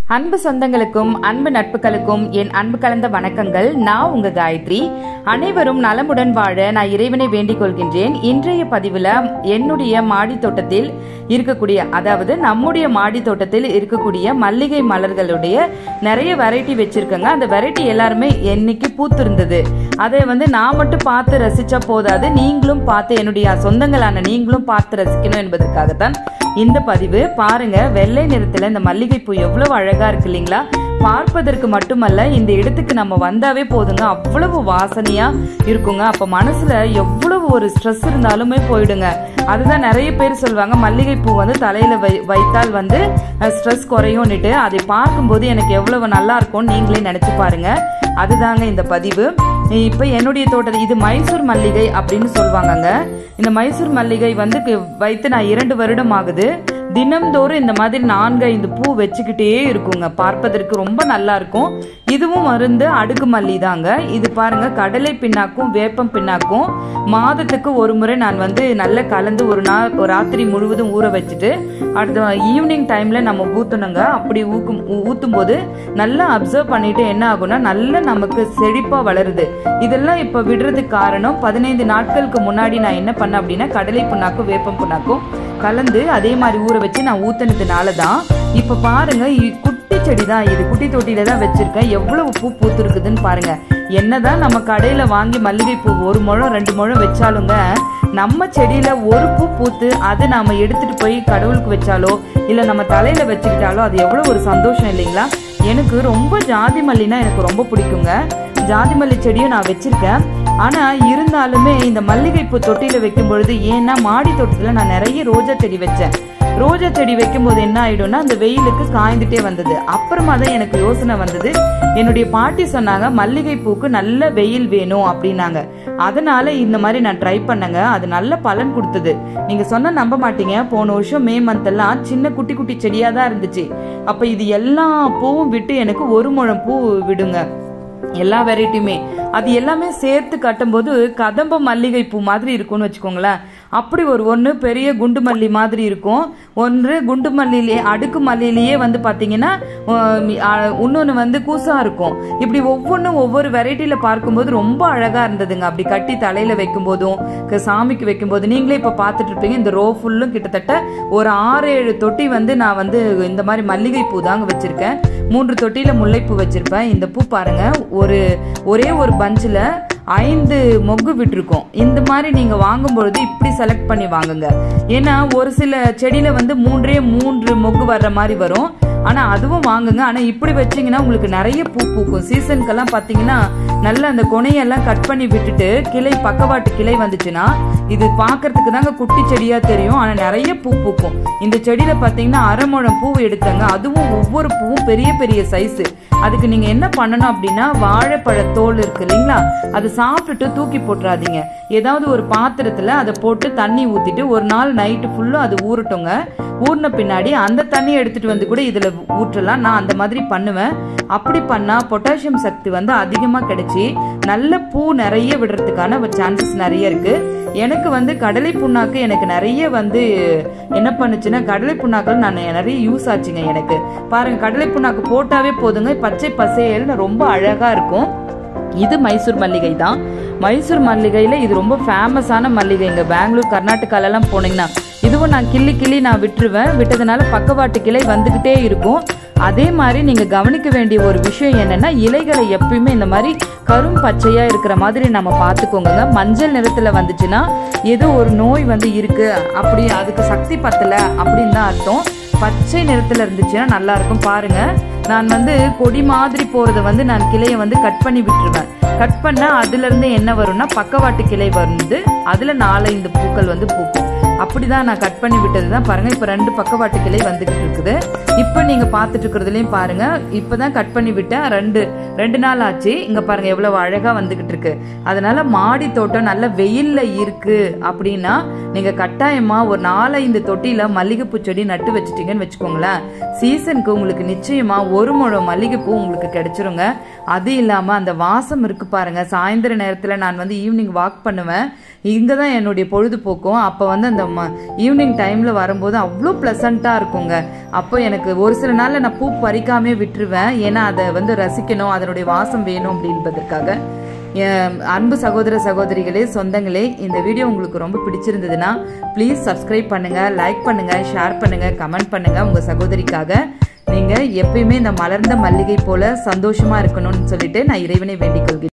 அன்பு சொந்தங்களுக்கும் அன்பு நட்புகளுக்கும் என் அன்பு கலந்த வணக்கங்கள் நான் உங்க காயத்ரி அனைவரும் நலமுடன் வாழ நான் இறைவனை வேண்டிக் கொள்கின்றேன் இன்றைய பதிவுல என்னுடைய மாடி தோட்டத்தில் இருக்கக்கூடிய அதாவது நம்முடைய மாடி தோட்டத்தில் இருக்கக்கூடிய மல்லிகை மலர்களுடைய நிறைய வெரைட்டி வச்சிருக்கேங்க அந்த வெரைட்டி எல்லாருமே என்னைக்கு பூத்திருந்தது அதை வந்து நான் மட்டும் பார்த்து ரசிச்சா போதாது நீங்களும் பார்த்து என்னுடைய சொந்தங்களான நீங்களும் பார்த்து ரசிக்கணும் என்பதற்காகத்தான் இந்த பதிவு பாருங்க வெள்ளை நிறத்துல இந்த மல்லிகைப்பூ எவ்வளவு அழகா இருக்கு இல்லைங்களா பார்ப்பதற்கு மட்டுமல்ல இந்த இடத்துக்கு நம்ம வந்தாவே போதுங்க அவ்வளவு வாசனையா இருக்குங்க அப்ப மனசுல எவ்வளவு ஒரு ஸ்ட்ரெஸ் இருந்தாலுமே போயிடுங்க அதுதான் நிறைய பேர் சொல்லுவாங்க மல்லிகைப்பூ வந்து தலையில வை வைத்தால் வந்து ஸ்ட்ரெஸ் குறையும்னுட்டு அதை பார்க்கும்போது எனக்கு எவ்வளவு நல்லா இருக்கும்னு நீங்களே நினைச்சு பாருங்க அதுதாங்க இந்த பதிவு இப்போ என்னுடைய தோட்டத்தில் இது மைசூர் மல்லிகை அப்படின்னு சொல்லுவாங்கங்க இந்த மைசூர் மல்லிகை வந்து கு- வைத்து நான் இரண்டு வருடம் ஆகுது தினம்தோறும் இந்த மாதிரி நான்கு ஐந்து பூ வச்சுக்கிட்டே இருக்குங்க பார்ப்பதற்கு ரொம்ப நல்லா இருக்கும் இதுவும் மருந்து அடுக்கு மல்லி தாங்க இது பாருங்க கடலை பின்னாக்கும் வேப்பம் பின்னாக்கும் மாதத்துக்கு ஒரு முறை நான் வந்து நல்லா கலந்து ஒரு நாள் ஒரு ராத்திரி முழுவதும் ஊற வச்சுட்டு அடுத்த ஈவினிங் டைம்ல நம்ம ஊத்தணுங்க அப்படி ஊக்கும் ஊ- ஊத்தும் போது நல்லா அப்சர்வ் பண்ணிட்டு என்ன ஆகும்னா நல்லா நமக்கு செழிப்பா வளருது இதெல்லாம் இப்ப விடுறதுக்கு காரணம் பதினைந்து நாட்களுக்கு முன்னாடி நான் என்ன பண்ணேன் அப்படின்னா கடலை புண்ணாக்கும் வேப்பம் புண்ணாக்கும் கலந்து அதே மாதிரி ஊற வச்சு நான் ஊத்துனதுனால தான் இப்ப பாருங்க இ- குட்டி செடி தான் இது குட்டி தொட்டியில தான் வச்சிருக்கேன் எவ்வளவு பூ பூத்துருக்குதுன்னு பாருங்க என்னதான் நம்ம கடையில வாங்கி மல்லிகை பூ ஒரு முழம் ரெண்டு முழம் வச்சாலுங்க நம்ம செடியில ஒரு பூ பூத்து அதை நாம எடுத்துட்டு போய் கடவுளுக்கு வச்சாலோ இல்ல நம்ம தலையில வச்சுக்கிட்டாலோ அது எவ்வளவு ஒரு சந்தோஷம் இல்லைங்களா எனக்கு ரொம்ப ஜாதி மல்லினா எனக்கு ரொம்ப பிடிக்குங்க ஜாதி மல்லி செடியும் நான் வச்சிருக்கேன் ஆனா இருந்தாலுமே இந்த மல்லிகைப்பூ தொட்டியில வைக்கும் பொழுது ஏன்னா மாடி தோட்டத்துல நான் நிறைய ரோஜா செடி வச்சேன் ரோஜா செடி வைக்கும் போது என்ன ஆயிடும்னா அந்த வெயிலுக்கு காய்ந்துட்டே வந்தது அப்புறமா தான் எனக்கு யோசனை வந்தது என்னுடைய பாட்டி சொன்னாங்க மல்லிகை பூக்கு நல்ல வெயில் வேணும் அப்படின்னாங்க அதனால இந்த மாதிரி நான் ட்ரை பண்ணேங்க அது நல்ல பலன் கொடுத்தது நீங்க சொன்ன நம்ப மாட்டீங்க போன வருஷம் மே மந்த் எல்லாம் சின்ன குட்டி குட்டி செடியா தான் இருந்துச்சு அப்ப இது எல்லா பூவும் விட்டு எனக்கு ஒரு முழம் பூ விடுங்க எல்லா வெரைட்டியுமே அது எல்லாமே சேர்த்து கட்டும்போது கதம்ப மல்லிகை பூ மாதிரி இருக்கும்னு வச்சுக்கோங்களேன் அப்படி ஒரு ஒன்று பெரிய குண்டு மல்லி மாதிரி இருக்கும் ஒன்று குண்டு மல்லியிலே அடுக்கு மல்லியிலேயே வந்து பார்த்தீங்கன்னா இன்னொன்று வந்து கூசா இருக்கும் இப்படி ஒவ்வொன்றும் ஒவ்வொரு வெரைட்டியில் பார்க்கும்போது ரொம்ப அழகாக இருந்ததுங்க அப்படி கட்டி தலையில் வைக்கும் போதும் க- சாமிக்கு வைக்கும் போது நீங்களே இப்போ பார்த்துட்டு இருப்பீங்க இந்த ரோ ஃபுல்லும் கிட்டத்தட்ட ஒரு ஆறு ஏழு தொட்டி வந்து நான் வந்து இந்த மாதிரி மல்லிகை பூ தாங்க வச்சிருக்கேன் மூன்று தொட்டியில முல்லைப்பூ வச்சிருப்பேன் இந்த பூ பாருங்க ஒரு ஒரே ஒரு பஞ்சில் ஐந்து மொக்கு விட்டுருக்கோம் இந்த மாதிரி நீங்க வாங்கும் பொழுது இப்படி செலக்ட் பண்ணி வாங்குங்க ஏன்னா ஒரு சில செடியில வந்து மூன்றே மூன்று மொக்கு வர்ற மாதிரி வரும் ஆனா அதுவும் வாங்குங்க ஆனா இப்படி வச்சீங்கன்னா உங்களுக்கு நிறைய பூ பூக்கும் சீசனுக்கெல்லாம் பாத்தீங்கன்னா நல்ல அந்த கொனையெல்லாம் கட் பண்ணி விட்டுட்டு கிளை பக்கவாட்டு கிளை வந்துச்சுன்னா இது பார்க்கறதுக்கு தாங்க குட்டி செடியா தெரியும் ஆனா நிறைய பூ பூக்கும் இந்த செடியில பாத்தீங்கன்னா அரை முழம் பூ எடுத்தங்க அதுவும் ஒவ்வொரு பூவும் பெரிய பெரிய சைஸ் அதுக்கு நீங்க என்ன பண்ணணும் அப்படின்னா வாழைப்பழ தோல் இருக்கு இல்லைங்களா அதை சாப்பிட்டுட்டு தூக்கி போட்டுறாதீங்க ஏதாவது ஒரு பாத்திரத்துல அதை போட்டு தண்ணி ஊத்திட்டு ஒரு நாள் நைட்டு ஃபுல்லும் அது ஊறட்டுங்க ஊறின பின்னாடி அந்த தண்ணி எடுத்துட்டு வந்து கூட இதுல ஊற்றலாம் நான் அந்த மாதிரி பண்ணுவேன் அப்படி பண்ணா பொட்டாசியம் சக்தி வந்து அதிகமா கிடைச்சி நல்ல பூ நிறைய விடுறதுக்கான சான்சஸ் நிறைய இருக்கு எனக்கு வந்து கடலை புண்ணாக்கு எனக்கு நிறைய வந்து என்ன பண்ணுச்சுன்னா கடலை புண்ணாக்கள் நான் நிறைய யூஸ் ஆச்சுங்க எனக்கு பாருங்க கடலை புண்ணாக்கு போட்டாவே போதுங்க பச்சை பசேல்னு ரொம்ப அழகா இருக்கும் இது மைசூர் மல்லிகை தான் மைசூர் மல்லிகையில இது ரொம்ப ஃபேமஸான மல்லிகைங்க பெங்களூர் கர்நாடகால எல்லாம் போனீங்கன்னா இதுவும் நான் கிள்ளி கிள்ளி நான் விட்டுருவேன் விட்டதுனால பக்கவாட்டு கிளை வந்துகிட்டே இருக்கும் அதே மாதிரி நீங்க கவனிக்க வேண்டிய ஒரு விஷயம் என்னன்னா இலைகளை எப்பயுமே இந்த மாதிரி கரும் பச்சையா இருக்கிற மாதிரி நம்ம பார்த்துக்கோங்க மஞ்சள் நிறத்துல வந்துச்சுன்னா ஏதோ ஒரு நோய் வந்து இருக்கு அப்படி அதுக்கு சக்தி பத்தல அப்படின்னு தான் அர்த்தம் பச்சை நிறத்துல இருந்துச்சுன்னா நல்லா இருக்கும் பாருங்க நான் வந்து கொடி மாதிரி போறத வந்து நான் கிளையை வந்து கட் பண்ணி விட்டுருவேன் கட் பண்ணா அதுல இருந்து என்ன வரும்னா பக்கவாட்டு கிளை வந்து அதுல நாலஞ்சு பூக்கள் வந்து பூக்கும் அப்படிதான் நான் கட் பண்ணி விட்டது தான் பாருங்க இப்ப ரெண்டு பக்கவாட்டு கிளை வந்துகிட்டு இருக்குது இப்ப நீங்க பார்த்துட்டு இருக்கிறதுலயும் பாருங்க இப்பதான் கட் பண்ணி விட்டேன் ரெண்டு ரெண்டு நாள் ஆச்சு இங்க பாருங்க எவ்வளவு அழகா வந்துகிட்டு இருக்கு அதனால மாடி தோட்டம் நல்ல வெயில்ல இருக்கு அப்படின்னா நீங்க கட்டாயமா ஒரு நாலஞ்சு தொட்டியில மல்லிகைப்பூ செடி நட்டு வச்சிட்டீங்கன்னு வச்சுக்கோங்களேன் சீசனுக்கு உங்களுக்கு நிச்சயமா ஒரு முழம் மல்லிகைப்பூ உங்களுக்கு கிடைச்சிருங்க அது இல்லாம அந்த வாசம் இருக்கு பாருங்க சாயந்தர நேரத்துல நான் வந்து ஈவினிங் வாக் பண்ணுவேன் இங்க தான் என்னுடைய பொழுதுபோக்கும் அப்ப வந்து அந்த ம ஈவினிங் டைமில் வரும்போது அவ்வளோ ப்ளசண்ட்டாக இருக்குங்க அப்போ எனக்கு ஒரு சில நாளில் நான் பூ பறிக்காமே விட்டுருவேன் ஏன்னா அதை வந்து ரசிக்கணும் அதனுடைய வாசம் வேணும் அப்படின்பதற்காக என் அன்பு சகோதர சகோதரிகளே சொந்தங்களே இந்த வீடியோ உங்களுக்கு ரொம்ப பிடிச்சிருந்ததுன்னா ப்ளீஸ் சப்ஸ்கிரைப் பண்ணுங்கள் லைக் பண்ணுங்கள் ஷேர் பண்ணுங்கள் கமெண்ட் பண்ணுங்கள் உங்கள் சகோதரிக்காக நீங்கள் எப்பயுமே இந்த மலர்ந்த மல்லிகை போல சந்தோஷமாக இருக்கணும்னு சொல்லிட்டு நான் இறைவனை வேண்டிக் கொள்கிறேன்